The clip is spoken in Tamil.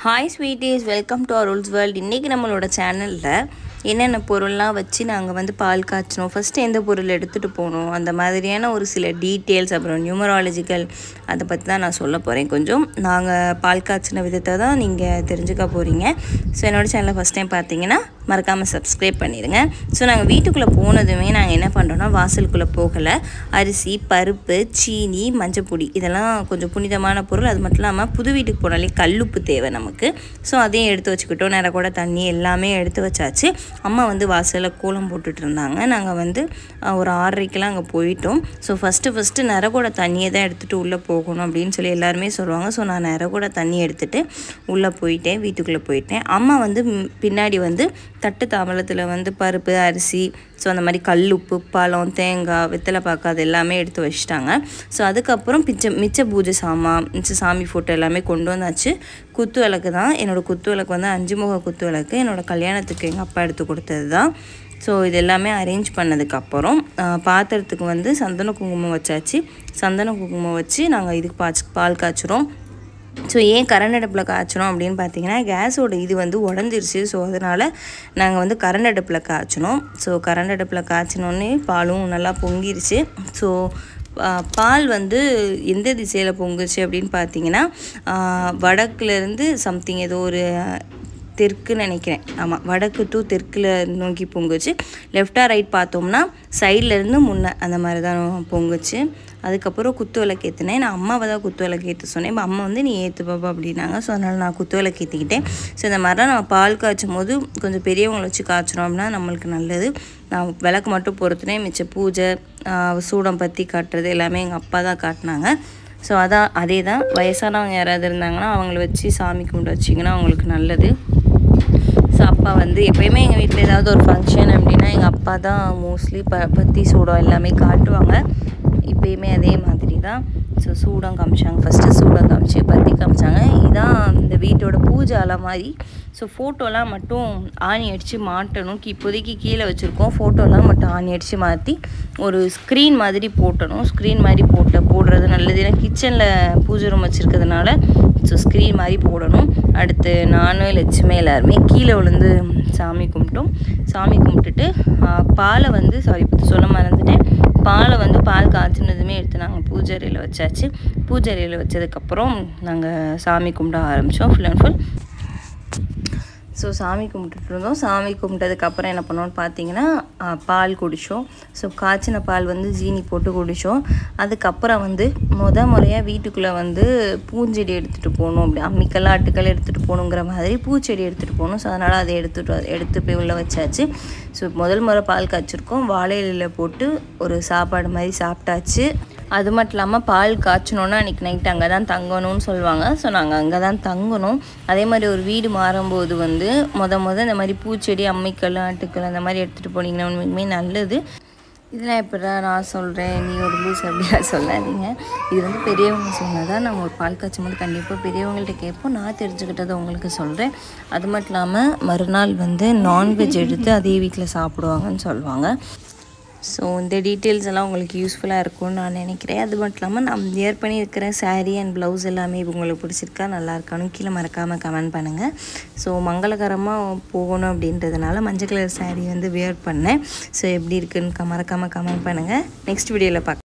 hi sweeties welcome to Arul's world இன்றைக்கி நம்மளோட சேனலில் என்னென்ன பொருள்லாம் வச்சு நாங்கள் வந்து பால் காய்ச்சினோம் ஃபஸ்ட்டு எந்த பொருள் எடுத்துகிட்டு போகணும் அந்த மாதிரியான ஒரு சில டீட்டெயில்ஸ் அப்புறம் நியூமராலஜிக்கல் அதை பற்றி தான் நான் சொல்ல போகிறேன் கொஞ்சம் நாங்கள் பால் காய்ச்சின விதத்தை தான் நீங்கள் தெரிஞ்சுக்க போகிறீங்க ஸோ என்னோடய சேனலை ஃபஸ்ட் டைம் பார்த்தீங்கன்னா மறக்காமல் சப்ஸ்கிரைப் பண்ணிடுங்க ஸோ நாங்கள் வீட்டுக்குள்ளே போனதுமே நாங்கள் என்ன பண்ணுறோன்னா வாசலுக்குள்ளே போகலை அரிசி பருப்பு சீனி மஞ்சப்பொடி இதெல்லாம் கொஞ்சம் புனிதமான பொருள் அது மட்டும் இல்லாமல் புது வீட்டுக்கு போனாலே கல்லுப்பு தேவை நமக்கு ஸோ அதையும் எடுத்து வச்சுக்கிட்டோம் நேரம் கூட தண்ணி எல்லாமே எடுத்து வச்சாச்சு அம்மா வந்து வாசலில் கோலம் போட்டுட்டு இருந்தாங்க நாங்கள் வந்து அஹ், ஒரு ஆறரைக்கெலாம் அங்கே போயிட்டோம் ஸோ ஃபஸ்ட்டு ஃபஸ்ட்டு நிறகூட தண்ணியை தான் எடுத்துகிட்டு உள்ளே போகணும் அப்படின்னு சொல்லி எல்லாருமே சொல்லுவாங்க ஸோ நான் நிறகூட தண்ணி எடுத்துகிட்டு உள்ளே போயிட்டேன் வீட்டுக்குள்ளே போயிட்டேன் அம்மா வந்து ம், பின்னாடி வந்து தட்டு தாம்பலத்தில் வந்து பருப்பு அரிசி ஸோ அந்த மாதிரி கல் உப்பு பழம் தேங்காய் வெத்தலை பாக்கு அது எல்லாமே எடுத்து வச்சிட்டாங்க ஸோ அதுக்கப்புறம் பிச்ச மிச்ச பூஜை சாமான் மிச்ச சாமி ஃபோட்டோ எல்லாமே கொண்டு வந்தாச்சு குத்து விளக்கு தான் என்னோடய குத்து விளக்கு வந்து அஞ்சு முக குத்து விளக்கு என்னோடய கல்யாணத்துக்கு எங்கள் அப்பா எடுத்து கொடுத்தது தான் ஸோ இது எல்லாமே அரேஞ்ச் பண்ணதுக்கப்புறம் பாத்திரத்துக்கு வந்து சந்தன குங்குமம் வச்சாச்சு சந்தன குங்குமம் வச்சு நாங்கள் இதுக்கு பாய்ச்சி பால் காய்ச்சுறோம் ஸோ ஏன் கரண்ட் அடுப்பில் காய்ச்சணும் அப்படின்னு பார்த்தீங்கன்னா கேஸோட இது வந்து உடஞ்சிருச்சு ஸோ அதனால் நாங்கள் வந்து கரண்ட் அடுப்பில் காய்ச்சினோம் ஸோ கரண்ட் அடுப்பில் காய்ச்சினோடனே பாலும் நல்லா பொங்கிருச்சு ஸோ பால் வந்து எந்த திசையில் பொங்குச்சு அப்படின்னு பார்த்தீங்கன்னா வடக்குலேருந்து சம்திங் ஏதோ ஒரு தெற்குன்னு நினைக்கிறேன் ஆமாம் வடக்கு டு தெற்கில் நோக்கி பொங்குச்சு லெஃப்டாக ரைட் பார்த்தோம்னா சைட்லேருந்து முன்ன அந்த மாதிரி தான் பொங்குச்சு அதுக்கப்புறம் குத்து விளக்கு ஏற்றினேன் நான் அம்மாவை தான் குத்து விளக்கு ஏற்ற சொன்னேன் இப்போ அம்மா வந்து நீ ஏற்று பாப்பா அப்படின்னாங்க ஸோ அதனால் நான் குத்து விளக்கு ஏற்றிக்கிட்டேன் ஸோ இந்த மாதிரிலாம் நம்ம பால் காய்ச்சும் போது கொஞ்சம் பெரியவங்களை வச்சு காய்ச்சினோம் அப்படின்னா நம்மளுக்கு நல்லது நான் விளக்கு மட்டும் பொறுத்துனேன் மிச்ச பூஜை ஆஹ் சூடம் பற்றி காட்டுறது எல்லாமே எங்கள் அப்பா தான் காட்டினாங்க ஸோ அதான் அதே தான் வயசானவங்க யாராவது இருந்தாங்கன்னா அவங்கள வச்சு சாமி கும்பிட்டு வச்சிங்கன்னா அவங்களுக்கு நல்லது ஸோ அப்பா வந்து எப்பயுமே எங்கள் வீட்டில் ஏதாவது ஒரு ஃபங்க்ஷன் அப்படின்னா எங்கள் அப்பா தான் மோஸ்ட்லி ப பத்தி சூடம் எல்லாமே காட்டுவாங்க இப்பயுமே அதே மாதிரி தான் ஸோ சூடம் காமிச்சாங்க ஃபஸ்ட்டு சூடம் காமிச்சு பத்தி காமிச்சாங்க இதான் இந்த வீட்டோட பூஜை அலை மாதிரி ஸோ ஃபோட்டோலாம் மட்டும் ஆணி அடித்து மாட்டணும் கி- இப்போதைக்கு கீழே வச்சுருக்கோம் ஃபோட்டோலாம் மட்டும் ஆணி அடித்து மாற்றி ஒரு ஸ்க்ரீன் மாதிரி போட்டணும் ஸ்க்ரீன் மாதிரி போட்ட போடுறது நல்லது ஏன்னா கிச்சனில் பூஜை ரூம் வச்சுருக்கிறதுனால ஸோ ஸ்க்ரீன் மாதிரி போடணும் அடுத்து நானும் லட்சுமி எல்லாருமே கீழே விழுந்து சாமி கும்பிட்டோம் சாமி கும்பிட்டுட்டு ஆ, பாலை வந்து சாரி சொல்ல மறந்துட்டேன் பாலை வந்து பால் காய்ச்சினதுமே எடுத்து நாங்கள் பூஜை அறையில் வச்சாச்சு பூஜை அறையில் வச்சதுக்கப்புறம் நாங்கள் சாமி கும்பிட ஆரம்பித்தோம் ஃபுல் அண்ட் ஃபுல் ஸோ சாமி கும்பிட்டுட்டு இருந்தோம் சாமி கும்பிட்டதுக்கப்புறம் என்ன பண்ணோம்னு பார்த்தீங்கன்னா ஆ, பால் குடித்தோம் ஸோ காய்ச்சின பால் வந்து ஜீனி போட்டு குடித்தோம் அதுக்கப்புறம் வந்து முத முறையாக வீட்டுக்குள்ளே வந்து பூஞ்செடி எடுத்துகிட்டு போகணும் அப்படி அம்மிக்கல் ஆட்டுக்கல் எடுத்துகிட்டு போகணுங்கிற மாதிரி பூச்செடி எடுத்துகிட்டு போகணும் ஸோ அதனால் அதை எடுத்துகிட்டு வ- எடுத்து போய் உள்ளே வச்சாச்சு ஸோ முதல் முறை பால் காய்ச்சிருக்கோம் வாழை இலையில போட்டு ஒரு சாப்பாடு மாதிரி சாப்பிட்டாச்சு அது மட்டும் இல்லாமல் பால் காய்ச்சணுன்னா அன்றைக்கி நைட் அங்கே தான் தங்கணும்னு சொல்லுவாங்க ஸோ நாங்கள் அங்கே தான் தங்கணும் அதே மாதிரி ஒரு வீடு மாறும்போது வந்து மொத மொதல் இந்த மாதிரி பூச்செடி அம்மிக்கல் ஆட்டுக்கல் அந்த மாதிரி எடுத்துகிட்டு போனீங்கன்னா உண்மைக்குமே நல்லது இதெல்லாம் எப்படா நான் சொல்கிறேன் நீ ஒரு லூஸ் அப்படிலாம் சொல்லாதீங்க இது வந்து பெரியவங்க சொன்னதான் நம்ம ஒரு பால் காய்ச்சும் போது கண்டிப்பாக பெரியவங்கள்ட்ட கேட்போம் நான் தெரிஞ்சுக்கிட்டதை உங்களுக்கு சொல்கிறேன் அது மட்டும் இல்லாமல் மறுநாள் வந்து நான்வெஜ் எடுத்து அதே வீட்டில் சாப்பிடுவாங்கன்னு சொல்லுவாங்க ஸோ இந்த டீட்டெயில்ஸ் எல்லாம் உங்களுக்கு யூஸ்ஃபுல்லாக இருக்கும்னு நான் நினைக்கிறேன் அது மட்டும் இல்லாமல் நான் வியர் பண்ணியிருக்கிற saree அண்ட் ப்ளவுஸ் எல்லாமே இப்போ உங்களுக்கு பிடிச்சிருக்கா நல்லா இருக்கானு கீழே மறக்காமல் கமெண்ட் பண்ணுங்கள் ஸோ மங்களகரமாக போகணும் அப்படின்றதுனால மஞ்சள் கலர் saree வந்து வியர் பண்ணேன் ஸோ எப்படி இருக்குன்னு க- மறக்காமல் கமெண்ட் பண்ணுங்கள் நெக்ஸ்ட் வீடியோவில் பார்க்க